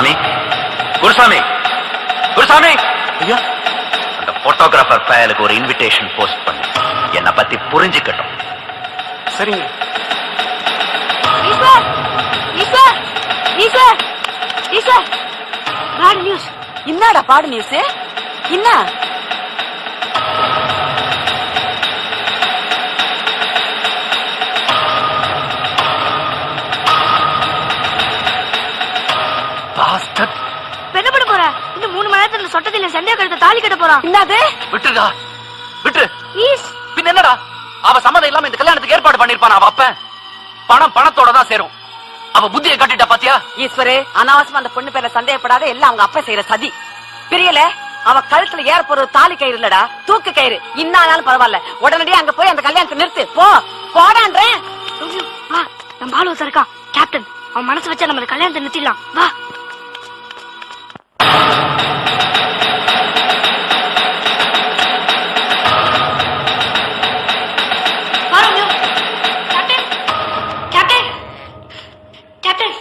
குருசாமி குருசாமி குருசாமி ஐயா அந்த போட்டோகிராஃபர் பயலுக்கு ஒரு இன்விடேஷன் போஸ்ட் பண்ணு என்னை பத்தி புரிஞ்சுக்கட்டும் சரிங்க ஈஸ்வர் ஈஸ்வர் ஈஸ்வர் ஈஸ்வர் பேட் நியூஸ் என்னடா பாடு நியூஸ் என்ன பாஸ்டர் இப்ப என்ன பண்ண போற இன்னும் மூணு மணி நேரத்துல இந்த சொட்டத்தில சந்தேக கழுத்த தாலி கட்ட போறான் என்னது விட்டுருடா விட்டு ஈஸ் பின்ன என்னடா அவ சம்மதம் இல்லாம இந்த கல்யாணத்துக்கு ஏற்பாடு பண்ணிருப்பான் அவ அப்பன் பணம் பணத்தோட தான் சேரும் அவ புத்தியை கட்டிட்டா பாத்தியா ஈஸ்வரு அனாவசியமா அந்த பொண்ணு பேர்ல சந்தேகப்படாத எல்லாம் அவங்க அப்பா செய்யற சதி பிரியல அவ கழுத்துல ஏற போறது தாலி கயிறு இல்லடா தூக்கு கயிறு இன்னாலும் பரவாயில்ல உடனடியே அங்க போய் அந்த கல்யாணத்தை நிறுத்து போ போடான்றேன் வா நம்ம ஆளு ஒருத்தன் இருக்கான் கேப்டன் அவன் மனசு வச்சா நம்ம இந்த கல்யாணத்தை நிறுத்திடலாம் வா வா, ரம்யா. கேப்டன் கேப்டன் கேப்டன்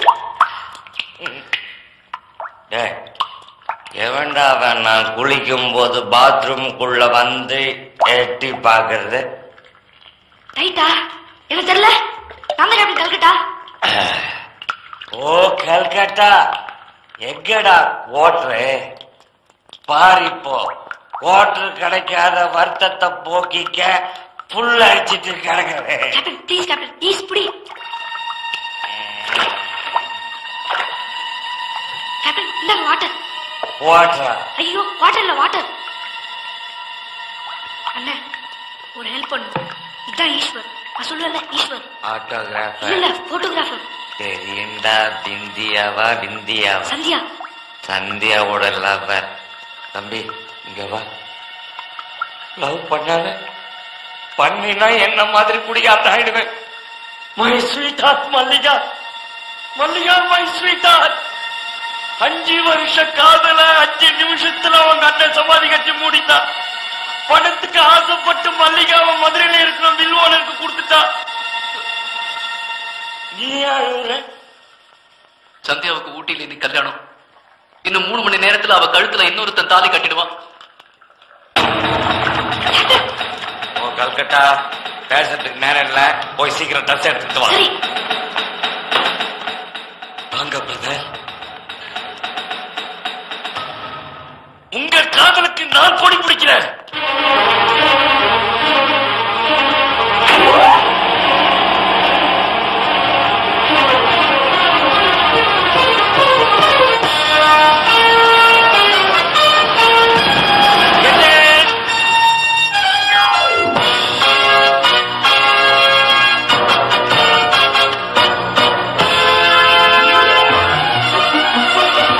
டேய், எவன்டா அவன் நான் குளிக்கும் போது பாத்ரூம்குள்ள வந்து எட்டி பாக்குறது ரைட்டா எனக்கு தெரியல நான் தான் கேப்டன் கல்கட்டா ஓ கல்கட்டா எங்கடா கோட்ரு பாரு இப்போ கோட்ரு கிடைக்காத வருத்தத்தை போக்கிக்க புல் அடிச்சிட்டு கிடக்குறேன் கேப்டன் ப்ளீஸ் கேப்டன் ப்ளீஸ் புடி கேப்டன் இந்தாங்க வாட்டர் ஓட்டுறா ஐயோ வாட்டர் இல்ல வாட்டர் அண்ணன் ஒரு ஹெல்ப் பண்ணு இதான் ஈஸ்வர் நான் சொல்லுவேன்ல ஈஸ்வர் இல்ல ஆட்டோகிராஃபர் இல்ல போட்டோகிராஃபர் தெரியுண்டா பிந்தியாவா பிந்தியாவா சந்தியா சந்தியாவோட லவர் தம்பி இங்க வா லவ் பண்ணாத பண்ணினா என்ன மாதிரி குடியாத்த ஆயிடுவேன் my sweetheart Mallika Mallika my sweetheart அஞ்சு வருஷ காதல அஞ்சு நிமிஷத்துல அவங்க அண்ணன் சமாதி கட்டி மூடிட்டான் பணத்துக்கு ஆசைப்பட்டு மல்லிகாவை மதுரையில இருக்கிற மில்வானருக்கு கொடுத்துட்டா நீ அழுகுற சந்தியாவுக்கு ஊட்டியில இன்னைக்கு கல்யாணம் இன்னும் மூணு மணி நேரத்துல அவ கழுத்துல இன்னொருத்தன் தாலி கட்டிடுவான் ஓ கல்கட்டா பேசுறதுக்கு நேரம் இல்ல போய் சீக்கிரம் ட்ரெஸ் எடுத்துட்டு வா சரி வாங்க பிரதர் உங்க காதலுக்கு நான் கொடி பிடிக்கிறேன்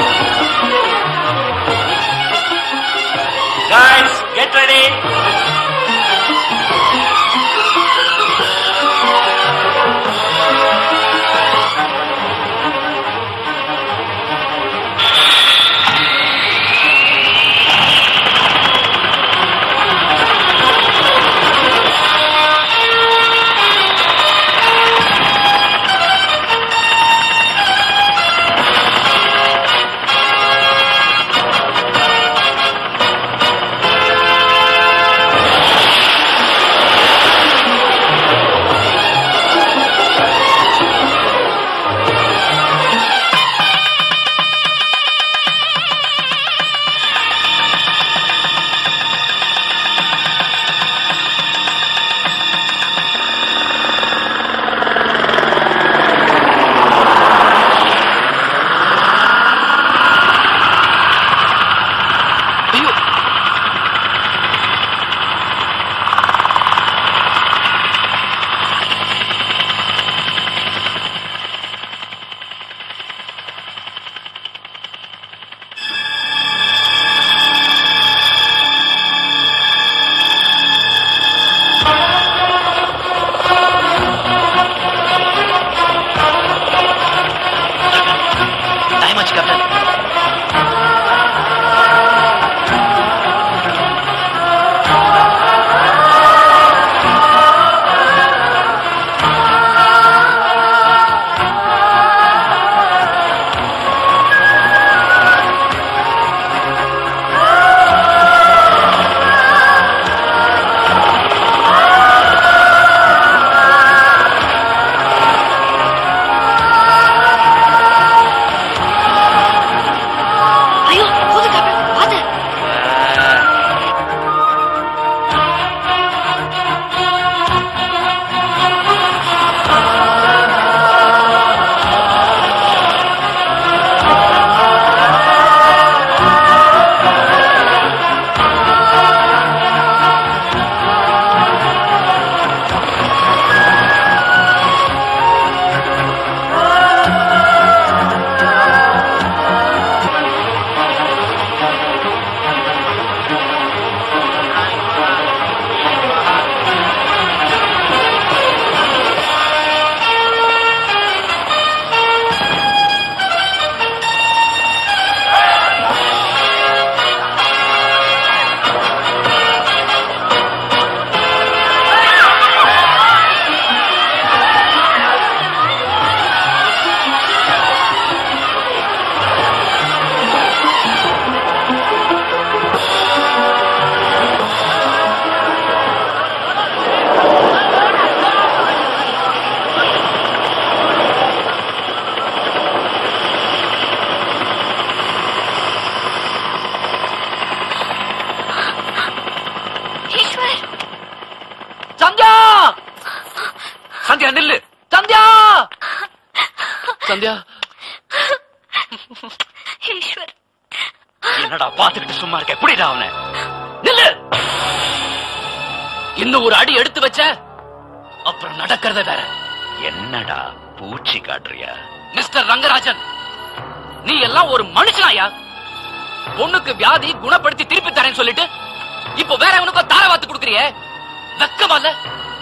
Guys, get ready. Sandhya Ishwar என்னடா பாத்துக்கிட்டு சும்மா இருக்க எப்படிடா அவனை நில்லு இன்னும் ஒரு அடி எடுத்து வச்ச அப்புறம் நடக்கிறத வேற என்னடா பூச்சி காட்டுறியா மிஸ்டர் ரங்கராஜன் நீ எல்லாம் ஒரு மனுஷனாயா பொண்ணுக்கு வியாதி குணப்படுத்தி திருப்பி தரேன்னு சொல்லிட்டு இப்போ வேற எவனுக்கோ தாரவாத்து கொடுக்கறியே வெக்கமா இல்ல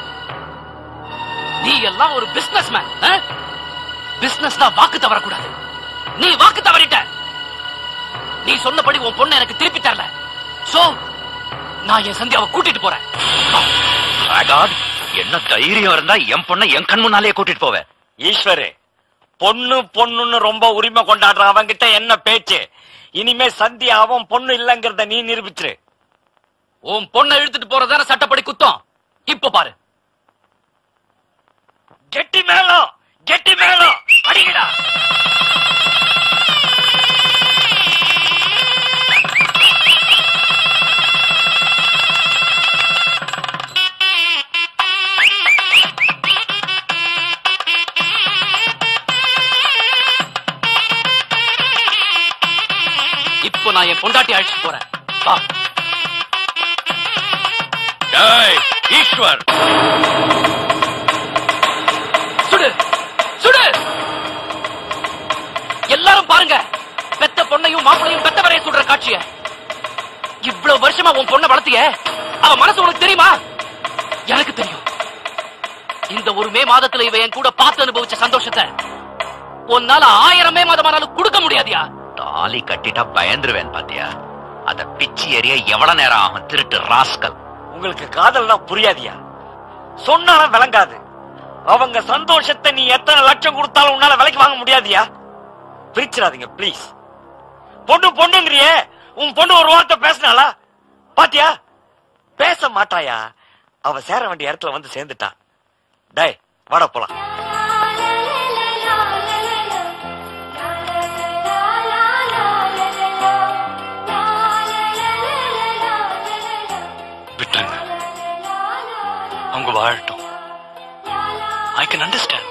நீ எல்லாம் ஒரு பிசினஸ் மேன் பிசினஸ் தான் வாக்கு தவறக்கூடாது நீ வாக்கு தவறிட்ட நீ சொன்னபடி உன் பொண்ணை எனக்கு திருப்பி தரல சோ நான் என் சந்தியாவை கூட்டிட்டு போறேன் ராகாட், என்ன தைரியம் இருந்தா என் பொண்ணை என் கண் முன்னாலே கூட்டிட்டு போவேன் ஈஸ்வரு பொண்ணு பொண்ணுன்னு ரொம்ப உரிமை கொண்டாடுற அவன்கிட்ட என்ன பேச்சு இனிமே சந்தியா அவன் பொண்ணு இல்லங்கிறத நீ நிரூபிச்சிரு உன் பொண்ணை இழுத்துட்டு போறதான சட்டப்படி குத்தம் இப்ப பாரு கெட்டி மேளம் கெட்டி மேளம் அடிக்கடா இப்போ நான் என் பொண்டாட்டி அழைச்சிட்டு போறேன் வா டேய், ஈஸ்வர் சுடு சுடு எல்லாரும் பாருங்க பெத்த பொண்ணையும் மாப்பிளையும் பெத்த வரைய சுடுற காட்சிய இவ்வளவு வருஷமா உன் பொண்ணை வளர்த்திய அவ மனசு உனக்கு தெரியுமா எனக்கு தெரியும் இந்த ஒரு மே மாதத்துல இவ என் கூட பார்த்து அனுபவிச்ச சந்தோஷத்தை உன்னால ஆயிரம் மே மாதமானாலும் கொடுக்க முடியாதியா தாலி கட்டிட்டா பயந்துருவேன் பாத்தியா அத பிச்சி எறிய எவ்வளவு நேரம் ஆகும் திருட்டு ராஸ்கல் உங்களுக்கு காதல்னா புரியாதியா சொன்னாலும் விளங்காது அவங்க சந்தோஷத்தை நீ எத்தனை லட்சம் கொடுத்தாலும் உன்னால விலைக்கு வாங்க முடியாதியா பிரிச்சிடாதீங்க ப்ளீஸ் பொண்ணு பொண்ணுங்கிறியே உன் பொண்ணு ஒரு வார்த்தை பேசினாளா பாத்தியா பேச மாட்டாயா அவ சேர வேண்டிய இடத்துல வந்து சேர்ந்துட்டா டேய் வாடா போலாம் விட்டுருங்க அவங்க வாழட்டும் ஐ கேன் அண்டர்ஸ்டாண்ட்